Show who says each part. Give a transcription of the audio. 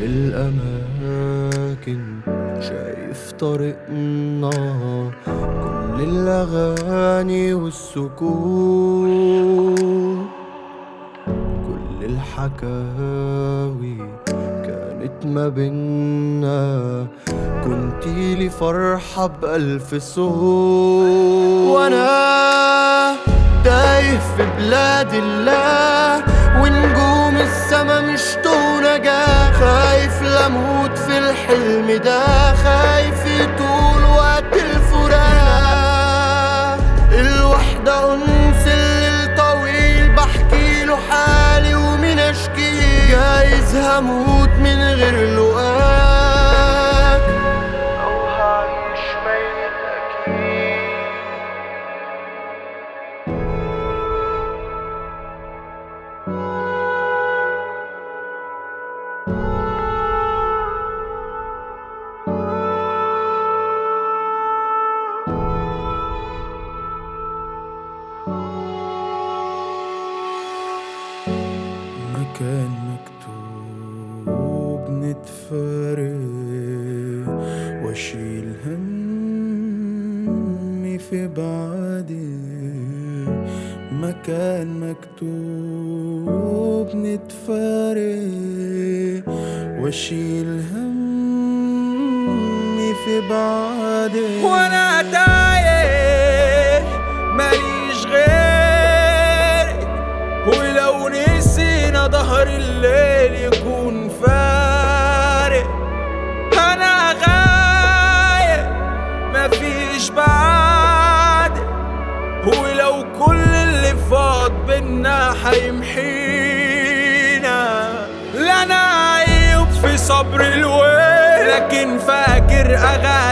Speaker 1: الأماكن شايف طريقنا كل الأغاني والسكوت كل الحكاوي كانت ما بينا كنتي لي فرحة بألف صوت وأنا تايه في بلاد الله ونجوم السما مش نجاة خايف لموت في الحلم ده خايف يطول وقت الفراق الوحدة أنس الليل طويل بحكي له حالي ومن أشكيه جايز هموت من غير لقاك أو هعيش ميت أكيد
Speaker 2: مكان مكتوب نتفارق واشيل همي في بعدي مكان مكتوب نتفارق واشيل همي في بعدي
Speaker 3: وانا تايه ماليش غيرك ولو نسينا ظهر الليل يكون فارق انا غايب مفيش بعد ولو كل اللي فاض بينا حيمحينا لا انا عيب في صبر الويل لكن فاكر اغاني